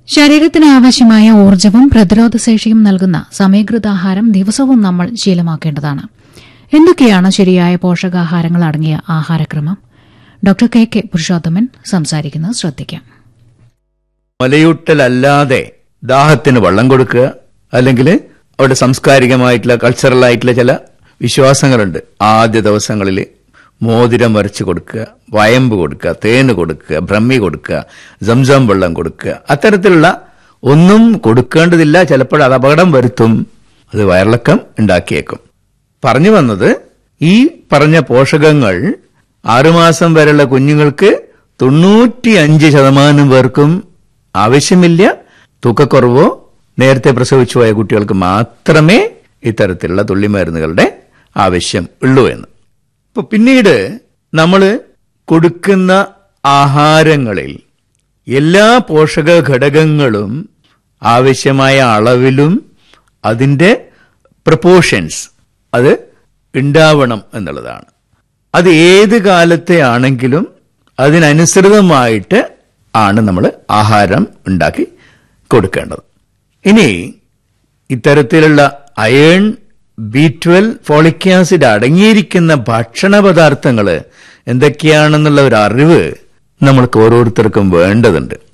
ശരീരത്തിന് ആവശ്യമായ ഊർജ്ജവും പ്രതിരോധശേഷിയും നൽകുന്ന സമീകൃതാഹാരം ദിവസവും നമ്മൾ ശീലമാക്കേണ്ടതാണ് എന്തൊക്കെയാണ് ശരിയായ പോഷകാഹാരങ്ങൾ അടങ്ങിയ ആഹാരക്രമം ഡോക്ടർ കെ കെ പുരുഷോത്തമൻ സംസാരിക്കുന്നത് ശ്രദ്ധിക്കാം മലയൂട്ടലല്ലാതെ ദാഹത്തിന് വെള്ളം കൊടുക്കുക അല്ലെങ്കിൽ അവിടെ സാംസ്കാരികമായിട്ടുള്ള കൾച്ചറൽ ആയിട്ടുള്ള ചില വിശ്വാസങ്ങളുണ്ട് ആദ്യ ദിവസങ്ങളിൽ മോതിരം വരച്ച് കൊടുക്കുക വയമ്പ് കൊടുക്കുക തേന് കൊടുക്കുക ബ്രഹ്മി കൊടുക്കുക സംസം വെള്ളം കൊടുക്കുക അത്തരത്തിലുള്ള ഒന്നും കൊടുക്കേണ്ടതില്ല ചിലപ്പോൾ അത് അപകടം വരുത്തും അത് വയറിളക്കം ഉണ്ടാക്കിയേക്കും പറഞ്ഞു വന്നത് ഈ പറഞ്ഞ പോഷകങ്ങൾ ആറുമാസം വരെയുള്ള കുഞ്ഞുങ്ങൾക്ക് തൊണ്ണൂറ്റിയഞ്ച് ശതമാനം പേർക്കും ആവശ്യമില്ല തൂക്കക്കുറവോ നേരത്തെ പ്രസവിച്ചു പോയ കുട്ടികൾക്ക് മാത്രമേ ഇത്തരത്തിലുള്ള തുള്ളിമരുന്നുകളുടെ ആവശ്യം ഉള്ളൂ എന്ന് ഇപ്പൊ പിന്നീട് നമ്മൾ കൊടുക്കുന്ന ആഹാരങ്ങളിൽ എല്ലാ പോഷക ഘടകങ്ങളും ആവശ്യമായ അളവിലും അതിൻ്റെ പ്രപ്പോർഷൻസ് അത് ഉണ്ടാവണം എന്നുള്ളതാണ് അത് ഏത് കാലത്തെ ആണെങ്കിലും അതിനനുസൃതമായിട്ട് ആണ് നമ്മൾ ആഹാരം ഉണ്ടാക്കി കൊടുക്കേണ്ടത് ഇനി ഇത്തരത്തിലുള്ള iron B twelve folic acid അടങ്ങിയിരിക്കുന്ന ഭക്ഷണ പദാർത്ഥങ്ങൾ എന്തൊക്കെയാണെന്നുള്ള ഒരു അറിവ് നമ്മൾക്ക് ഓരോരുത്തർക്കും വേണ്ടതുണ്ട്